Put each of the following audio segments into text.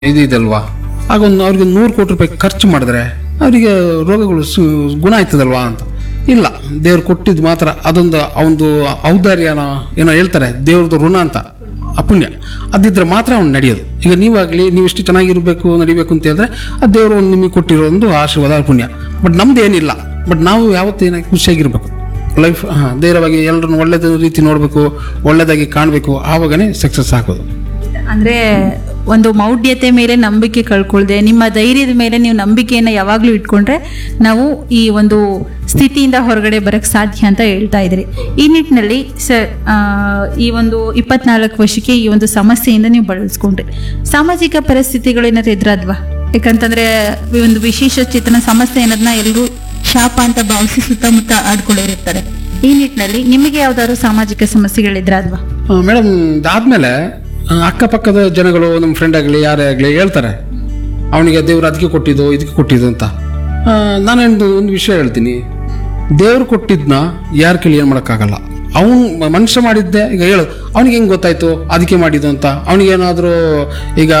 ಇದು ಇದಲ್ವಾ ಆಗ ಒಂದು ಅವ್ರಿಗೆ ನೂರು ಕೋಟಿ ರೂಪಾಯಿ ಖರ್ಚು ಮಾಡಿದ್ರೆ ಅವರಿಗೆ ರೋಗಗಳು ಸು ಗುಣ ಆಯ್ತದಲ್ವಾ ಅಂತ ಇಲ್ಲ ದೇವ್ರು ಕೊಟ್ಟಿದ್ದು ಮಾತ್ರ ಅದೊಂದು ಅವನದು ಔದಾರ್ಯನ ಏನೋ ಹೇಳ್ತಾರೆ ದೇವ್ರದ್ದು ಋಣ ಅಂತ ಅಪುಣ್ಯ ಅದಿದ್ರೆ ಮಾತ್ರ ಅವ್ನು ನಡೆಯೋದು ಈಗ ನೀವಾಗಲಿ ನೀವು ಇಷ್ಟು ಚೆನ್ನಾಗಿರ್ಬೇಕು ನಡಿಬೇಕು ಅಂತ ಹೇಳಿದ್ರೆ ಆ ದೇವರು ಒಂದು ನಿಮಗೆ ಕೊಟ್ಟಿರೋ ಒಂದು ಆಶೀರ್ವಾದ ಪುಣ್ಯ ಬಟ್ ನಮ್ದು ಏನಿಲ್ಲ ಬಟ್ ನಾವು ಯಾವತ್ತೂ ಏನಾಗಿ ಖುಷಿಯಾಗಿರ್ಬೇಕು ಲೈಫ್ ಹಾಂ ಧೈರ್ಯವಾಗಿ ಎಲ್ಲರನ್ನು ಒಳ್ಳೆದ ರೀತಿ ನೋಡಬೇಕು ಒಳ್ಳೆದಾಗಿ ಕಾಣಬೇಕು ಆವಾಗನೇ ಸಕ್ಸಸ್ ಆಗೋದು ಅಂದ್ರೆ ಒಂದು ಮೌಢ್ಯತೆ ಮೇಲೆ ನಂಬಿಕೆ ಕಳ್ಕೊಳ್ದೆ ನಿಮ್ಮ ಧೈರ್ಯದ ಮೇಲೆ ನೀವು ನಂಬಿಕೆಯನ್ನು ಯಾವಾಗಲೂ ಇಟ್ಕೊಂಡ್ರೆ ನಾವು ಈ ಒಂದು ಸ್ಥಿತಿಯಿಂದ ಹೊರಗಡೆ ಬರಕ್ಕೆ ಸಾಧ್ಯ ಅಂತ ಹೇಳ್ತಾ ಇದ್ರಿ ಈ ನಿಟ್ಟಿನಲ್ಲಿ ಸರ್ ಈ ಒಂದು ಇಪ್ಪತ್ನಾಲ್ಕು ವರ್ಷಕ್ಕೆ ಈ ಒಂದು ಸಮಸ್ಯೆಯಿಂದ ನೀವು ಬಳಸ್ಕೊಂಡ್ರಿ ಸಾಮಾಜಿಕ ಪರಿಸ್ಥಿತಿಗಳೇನಾದ್ರು ಎದುರಾದ್ವಾ ಯಾಕಂತಂದ್ರೆ ಈ ಒಂದು ವಿಶೇಷ ಚೇತನ ಸಮಸ್ಯೆ ಅನ್ನೋದನ್ನ ಎಲ್ಲರೂ ಶಾಪ ಅಂತ ಭಾವಿಸಿ ಸುತ್ತಮುತ್ತ ಆಡ್ಕೊಂಡಿರ್ತಾರೆ ಈ ನಿಟ್ಟಿನಲ್ಲಿ ನಿಮಗೆ ಯಾವ್ದಾದ್ರು ಸಾಮಾಜಿಕ ಸಮಸ್ಯೆಗಳು ಎದುರಾದ್ವಾ ಮೇಡಮ್ ಅದಾದ್ಮೇಲೆ ಆ, ಅಕ್ಕಪಕ್ಕದ ಜನಗಳು ನಮ್ಮ ಫ್ರೆಂಡ್ ಆಗಲಿ ಯಾರೇ ಆಗಲಿ ಹೇಳ್ತಾರೆ ಅವನಿಗೆ ದೇವ್ರು ಅದಕ್ಕೆ ಕೊಟ್ಟಿದ್ದು ಇದಕ್ಕೆ ಕೊಟ್ಟಿದ್ದು ಅಂತ ಆ, ನಾನೊಂದು ಒಂದು ವಿಷಯ ಹೇಳ್ತೀನಿ ದೇವ್ರು ಕೊಟ್ಟಿದ್ನ ಯಾರ ಕೇಳಿ ಏನು ಮಾಡೋಕ್ಕಾಗಲ್ಲ ಅವನು ಮನುಷ್ಯ ಮಾಡಿದ್ದೆ ಈಗ ಹೇಳು ಅವನಿಗೆ ಹೆಂಗೆ ಗೊತ್ತಾಯ್ತು ಅದಕ್ಕೆ ಮಾಡಿದ್ದು ಅಂತ ಅವನಿಗೇನಾದರೂ ಈಗ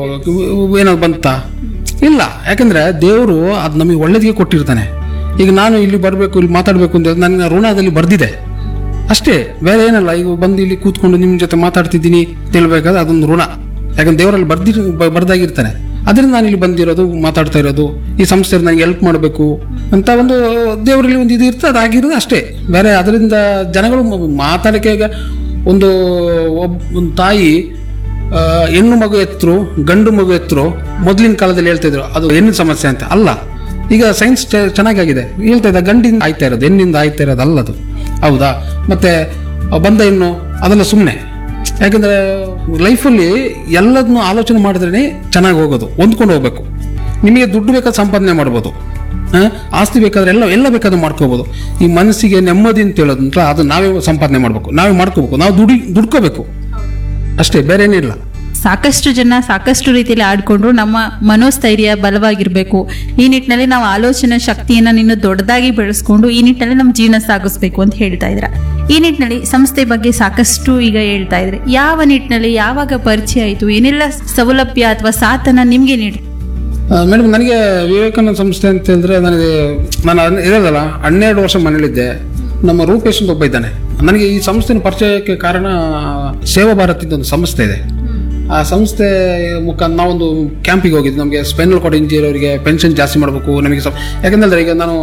ಏನಾದ್ರು ಬಂತ ಇಲ್ಲ ಯಾಕಂದ್ರೆ ದೇವರು ಅದು ನಮಗೆ ಒಳ್ಳೇದಿಗೆ ಕೊಟ್ಟಿರ್ತಾನೆ ಈಗ ನಾನು ಇಲ್ಲಿ ಬರಬೇಕು ಇಲ್ಲಿ ಮಾತಾಡಬೇಕು ಅಂತ ನನ್ನ ಋಣದಲ್ಲಿ ಬರ್ದಿದೆ ಅಷ್ಟೇ ಬೇರೆ ಏನಲ್ಲ ಈಗ ಬಂದು ಇಲ್ಲಿ ಕೂತ್ಕೊಂಡು ನಿಮ್ಮ ಜೊತೆ ಮಾತಾಡ್ತಿದ್ದೀನಿ ತಿಳ್ಬೇಕಾದ್ರೆ ಅದೊಂದು ಋಣ ಯಾಕಂದ್ರೆ ದೇವರಲ್ಲಿ ಬರ್ದಿ ಬರ್ದಾಗಿರ್ತಾನೆ ಅದರಿಂದ ನಾನು ಇಲ್ಲಿ ಬಂದಿರೋದು ಮಾತಾಡ್ತಾ ಇರೋದು ಈ ಸಂಸ್ಥೆ ನನಗೆ ಹೆಲ್ಪ್ ಮಾಡಬೇಕು ಅಂತ ಒಂದು ದೇವರಲ್ಲಿ ಒಂದು ಇದು ಇರ್ತದೆ ಅದಾಗಿರೋದು ಅಷ್ಟೇ ಬೇರೆ ಅದರಿಂದ ಜನಗಳು ಮ- ಮಾತಾಡಕ್ಕೆ ಈಗ ಒಂದು ಒಬ್ ಒಂದು ತಾಯಿ ಆ, ಹೆಣ್ಣು ಮಗು ಎತ್ತರು ಗಂಡು ಮಗು ಎತ್ತರು ಮೊದಲಿನ ಕಾಲದಲ್ಲಿ ಹೇಳ್ತಾ ಇದ್ರು ಅದು ಹೆಣ್ಣಿನ ಸಮಸ್ಯೆ ಅಂತ ಅಲ್ಲ ಈಗ ಸೈನ್ಸ್ ಚೆನ್ನಾಗಾಗಿದೆ ಹೇಳ್ತಾ ಇದ್ದ ಗಂಡಿಂದ ಆಯ್ತಾ ಇರೋದು ಹೆಣ್ಣಿಂದ ಆಯ್ತಾ ಇರೋದು ಅಲ್ಲ ಅದು ಹೌದಾ ಮತ್ತೆ ಆ ಬಂದ ಹೆಣ್ಣು ಅದೆಲ್ಲ ಸುಮ್ಮನೆ ಯಾಕಂದ್ರೆ ಲೈಫಲ್ಲಿ ಎಲ್ಲದನ್ನು ಆಲೋಚನೆ ಮಾಡಿದ್ರೇ ಚೆನ್ನಾಗಿ ಹೋಗೋದು ಹೊಂದ್ಕೊಂಡು ಹೋಗ್ಬೇಕು ನಿಮಗೆ ದುಡ್ಡು ಬೇಕಾದ್ರೆ ಸಂಪಾದನೆ ಮಾಡ್ಬೋದು ಆ, ಆಸ್ತಿ ಬೇಕಾದ್ರೆ ಎಲ್ಲ ಎಲ್ಲ ಬೇಕಾದ್ರೂ ಮಾಡ್ಕೋಬೋದು ಈ ಮನಸ್ಸಿಗೆ ನೆಮ್ಮದಿ ಅಂತ ಹೇಳೋದಂತ ಅದು ನಾವೇ ಸಂಪಾದನೆ ಮಾಡಬೇಕು ನಾವೇ ಮಾಡ್ಕೋಬೇಕು ನಾವು ದುಡಿ ದುಡ್ಕೋಬೇಕು ಅಷ್ಟೇ ಬೇರೆ ಏನಿಲ್ಲ ಸಾಕಷ್ಟು ಜನ ಸಾಕಷ್ಟು ರೀತಿಯಲ್ಲಿ ಆಡ್ಕೊಂಡ್ರು ನಮ್ಮ ಮನೋಸ್ಥೈರ್ಯ ಬಲವಾಗಿರಬೇಕು ಈ ನಿಟ್ಟಿನಲ್ಲಿ ನಾವು ಆಲೋಚನೆ ಶಕ್ತಿಯನ್ನ ನೀನು ದೊಡ್ಡದಾಗಿ ಬೆಳೆಸ್ಕೊಂಡು ಈ ನಿಟ್ಟಿನಲ್ಲಿ ನಮ್ಮ ಜೀವನ ಸಾಗಿಸ್ಬೇಕು ಅಂತ ಹೇಳ್ತಾ ಇದ್ರ ಈ ನಿಟ್ಟಿನಲ್ಲಿ ಸಂಸ್ಥೆ ಬಗ್ಗೆ ಸಾಕಷ್ಟು ಈಗ ಹೇಳ್ತಾ ಇದ್ರೆ ಯಾವ ನಿಟ್ಟಿನಲ್ಲಿ ಯಾವಾಗ ಪರಿಚಯ ಆಯಿತು ಏನೆಲ್ಲ ಸೌಲಭ್ಯ ಅಥವಾ ಸಾಥನ ನಿಮ್ಗೆ ನೀಡಿ ಮೇಡಮ್ ನನಗೆ ವಿವೇಕಾನಂದ ಸಂಸ್ಥೆ ಅಂತ ಹೇಳಿದ್ರೆ ನನಗೆ ನಾನು ಅದ್ನ- ಇರೋದಲ್ಲ ಹನ್ನೆರಡು ವರ್ಷ ಮನೇಲಿದ್ದೆ ನಮ್ಮ ರೂಪೇಶ್ ಅಂತ ಒಬ್ಬ ಇದ್ದಾನೆ ನನಗೆ ಈ ಸಂಸ್ಥೆನ ಪರಿಚಯಕ್ಕೆ ಕಾರಣ ಸೇವಾ ಭಾರತಿಂದ ಒಂದು ಸಂಸ್ಥೆ ಇದೆ ಆ ಸಂಸ್ಥೆ ಮುಖಾಂತರ ನಾವೊಂದು ಕ್ಯಾಂಪಿಗೆ ಹೋಗಿದ್ವಿ ನಮಗೆ ಸ್ಪೈನಲ್ ಕಾರ್ಡ್ ಇಂಜರಿ ಅವರಿಗೆ ಪೆನ್ಷನ್ ಜಾಸ್ತಿ ಮಾಡಬೇಕು ನಮಗೆ ಸಂ ಯಾಕಂದ್ರೆ ಈಗ ನಾನು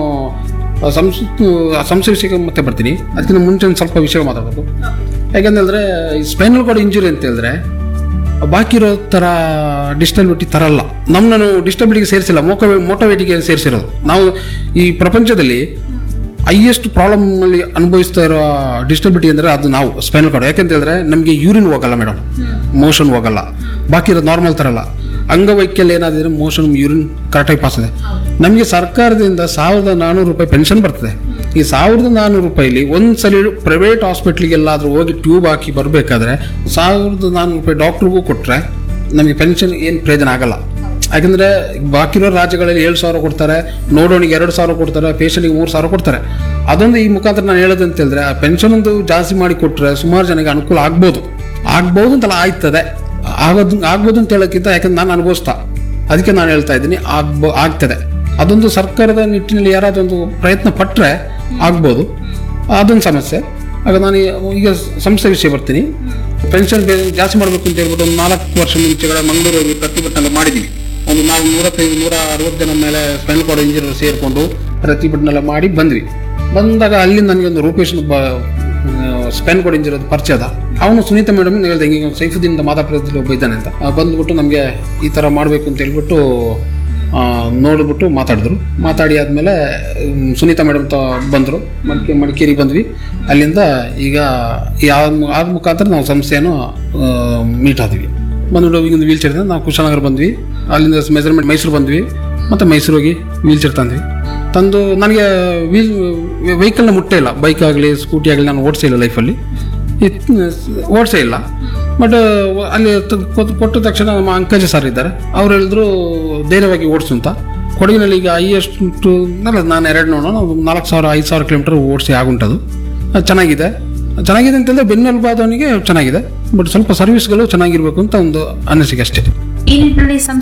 ಆ ಸಂಸ್ಥೆ ಆ ಸಂಸ್ಥೆ ವಿಷಯಕ್ಕೆ ಮತ್ತೆ ಬರ್ತೀನಿ ಅದಕ್ಕಿಂತ ಮುಂಚೆ ಒಂದು ಸ್ವಲ್ಪ ವಿಷಯ ಮಾತಾಡಬೇಕು ಯಾಕಂದ್ರೆ ಈ ಸ್ಪೈನಲ್ ಕಾರ್ಡ್ ಇಂಜುರಿ ಅಂತ ಹೇಳಿದ್ರೆ ಬಾಕಿ ಇರೋ ಥರ ಡಿಸ್ಟಬಿಲಿಟಿ ಥರ ಅಲ್ಲ ನಮ್ಮನ್ನು ಡಿಸ್ಟಬಿಲಿಟಿಗೆ ಸೇರಿಸಿಲ್ಲ ಮೋಕ ಮೋಟೋವೇಟಿಗೆ ಸೇರಿಸಿರೋದು ನಾವು ಈ ಪ್ರಪಂಚದಲ್ಲಿ ಹೈಯೆಸ್ಟ್ ಪ್ರಾಬ್ಲಮ್ನಲ್ಲಿ ಅನುಭವಿಸ್ತಾ ಇರೋ ಡಿಸ್ಟಬಿಲಿಟಿ ಅಂದರೆ ಅದು ನಾವು ಸ್ಪೈನಲ್ ಕಾರ್ಡ್ ಯಾಕಂತ ಹೇಳಿದ್ರೆ ನಮಗೆ ಯೂರಿನ್ ಹೋಗಲ್ಲ ಮೇಡಮ್ ಮೋಷನ್ ಹೋಗಲ್ಲ ಬಾಕಿ ಇರೋದು ನಾರ್ಮಲ್ ಥರ ಅಲ್ಲ ಅಂಗವೈಕಲ್ಯ ಏನಾದ್ರೆ ಮೋಷನ್ ಯೂರಿನ್ ಕರೆಕ್ಟಾಗಿ ಪಾಸ್ ಇದೆ ನಮಗೆ ಸರ್ಕಾರದಿಂದ ಸಾವಿರದ ನಾನ್ನೂರು ರೂಪಾಯಿ ಪೆನ್ಷನ್ ಬರ್ತದೆ ಈ ಸಾವಿರದ ನಾನ್ನೂರು ರೂಪಾಯಿಲಿ ಒಂದ್ಸಲಿ ಪ್ರೈವೇಟ್ ಹಾಸ್ಪಿಟ್ಲಿಗೆ ಎಲ್ಲಾದರೂ ಹೋಗಿ ಟ್ಯೂಬ್ ಹಾಕಿ ಬರಬೇಕಾದ್ರೆ ಸಾವಿರದ ನಾನ್ನೂರು ರೂಪಾಯಿ ಡಾಕ್ಟ್ರಿಗೂ ಕೊಟ್ಟರೆ ನಮಗೆ ಪೆನ್ಷನ್ ಏನು ಪ್ರಯೋಜನ ಆಗಲ್ಲ ಯಾಕಂದ್ರೆ ಬಾಕಿರೋ ರಾಜ್ಯಗಳಲ್ಲಿ ಏಳು ಸಾವಿರ ಕೊಡ್ತಾರೆ ನೋಡೋಣಿಗೆ ಎರಡು ಸಾವಿರ ಕೊಡ್ತಾರೆ ಪೇಷಂಟಿಗೆ ಮೂರು ಸಾವಿರ ಕೊಡ್ತಾರೆ ಅದೊಂದು ಈ ಮುಖಾಂತರ ನಾನು ಹೇಳೋದು ಅಂತ ಹೇಳಿದ್ರೆ ಆ ಪೆನ್ಷನ್ ಒಂದು ಜಾಸ್ತಿ ಮಾಡಿ ಕೊಟ್ಟರೆ ಸುಮಾರು ಜನಕ್ಕೆ ಅನುಕೂಲ ಆಗ್ಬೋದು ಆಗ್ಬೋದು ಅಂತಲ್ಲ ಆಯ್ತದೆ ಆಗೋದು ಆಗ್ಬೋದು ಅಂತ ಹೇಳೋಕ್ಕಿಂತ ಯಾಕಂದ್ರೆ ನಾನು ಅನುಭವಿಸ್ತಾ ಅದಕ್ಕೆ ನಾನು ಹೇಳ್ತಾ ಇದ್ದೀನಿ ಆಗ್ಬೋ ಆಗ್ತದೆ ಅದೊಂದು ಸರ್ಕಾರದ ನಿಟ್ಟಿನಲ್ಲಿ ಯಾರಾದ್ರೂ ಒಂದು ಪ್ರಯತ್ನ ಪಟ್ಟರೆ ಆಗ್ಬೋದು ಅದೊಂದು ಸಮಸ್ಯೆ ಆಗ ನಾನು ಈಗ ಸಂಸ್ಥೆ ವಿಷಯ ಬರ್ತೀನಿ ಪೆನ್ಷನ್ ಜಾಸ್ತಿ ಮಾಡಬೇಕು ಅಂತ ಹೇಳ್ಬಿಟ್ಟು ಒಂದು ನಾಲ್ಕು ವರ್ಷ ಮುಂಚೆಗಳ ಮಂಗಳೂರು ಹೋಗಿ ಪ್ರತಿಭಟನೆ ಮಾಡಿದ್ದೀವಿ ಒಂದು ನಾವು ನೂರತ್ತೈದು ನೂರ ಅರವತ್ತು ಜನ ಮೇಲೆ ಸ್ಪೈನಲ್ ಕಾರ್ಡ್ ಇಂಜಿನಿಯರ್ ಸೇರಿಕೊಂಡು ಪ್ರತಿಭಟನೆ ಮಾಡಿ ಬಂದ್ವಿ ಬಂದಾಗ ಅಲ್ಲಿ ನನಗೆ ಒಂದು ರೂಪೇಶ್ ಒಬ್ಬ ಸ್ಪೈನ್ ಕಾರ್ಡ್ ಇಂಜಿನಿಯರ್ ಪರಿಚಯ ಅದ ಅವನು ಸುನೀತಾ ಮೇಡಮ್ ಹೇಳ್ದೆ ಹಿಂಗೆ ಸೈಫುದ್ದೀನ್ ಮಾತಾಪ್ರದಲ್ಲಿ ಒಬ್ಬ ಇದ್ದಾನೆ ಅಂತ ಆ, ಬಂದ್ಬಿಟ್ಟು ನಮಗೆ ಈ ಥರ ಮಾಡಬೇಕು ಅಂತ ಹೇಳ್ಬಿಟ್ಟು ಆ, ನೋಡ್ಬಿಟ್ಟು ಮಾತಾಡಿದ್ರು ಮಾತಾಡಿ ಆದಮೇಲೆ ಸುನೀತಾ ಮೇಡಮ್ ತ ಬಂದರು ಮಡಿಕೆ ಮಡಿಕೇರಿ ಬಂದ್ವಿ ಅಲ್ಲಿಂದ ಈಗ ಯಾವ ಆದ ಮುಖಾಂತರ ನಾವು ಸಂಸ್ಥೆಯನ್ನು ಮೀಟ್ ಆದ್ವಿ ಬಂದ್ಬಿಟ್ಟು ಈಗ ಒಂದು ವೀಲ್ ಚೇರ್ ನಾವು ಕುಶಾನಗರ ಬಂದ್ವಿ ಅಲ್ಲಿಂದ ಮೆಜರ್ಮೆಂಟ್ ಮೈಸೂರು ಬಂದ್ವಿ ಮತ್ತು ಮೈಸೂರು ಹೋಗಿ ವೀಲ್ ಚೇರ್ ತಂದ್ವಿ ತಂದು ನನಗೆ ವೀಲ್ ವೆಹಿಕಲ್ನ ಮುಟ್ಟೇ ಇಲ್ಲ ಬೈಕ್ ಆಗಲಿ ಸ್ಕೂಟಿ ಆಗಲಿ ನಾನು ಓಡಿಸೇ ಇಲ್ಲ ಲೈಫಲ್ಲಿ ಓಡಿಸೇ ಇಲ್ಲ ಬಟ್ ಅಲ್ಲಿ ತ- ಕೊಟ್- ಕೊಟ್ಟ ತಕ್ಷಣ ನಮ್ಮ ಅಂಕಜ ಸರ್ ಇದ್ದಾರೆ ಅವ್ರು ಹೇಳಿದ್ರು ಧೈರ್ಯವಾಗಿ ಓಡಿಸು ಅಂತ ಕೊಡಗಿನಲ್ಲಿ ಈಗ ಹೈಯೆಸ್ಟ್ ಅಲ್ಲ ನಾನು ಎರಡು ನೋಡೋಣ ನಾಲ್ಕು ಸಾವಿರ ಐದು ಸಾವಿರ ಕಿಲೋಮೀಟರ್ ಓಡಿಸಿ ಆಗುಂಟದು ಅದು ಚೆನ್ನಾಗಿದೆ ಚೆನ್ನಾಗಿದೆ ಅಂತಂದರೆ ಬೆನ್ನೆಲುಬಾದವನಿಗೆ ಚೆನ್ನಾಗಿದೆ ಬಟ್ ಸ್ವಲ್ಪ ಸರ್ವಿಸ್ಗಳು ಚೆನ್ನಾಗಿರ್ಬೇಕು ಅಂತ ಒಂದು ಅನಿಸಿಕೆ ಅಷ್ಟೇ ಈ ನಿಟ್ಟಿನಲ್ಲಿ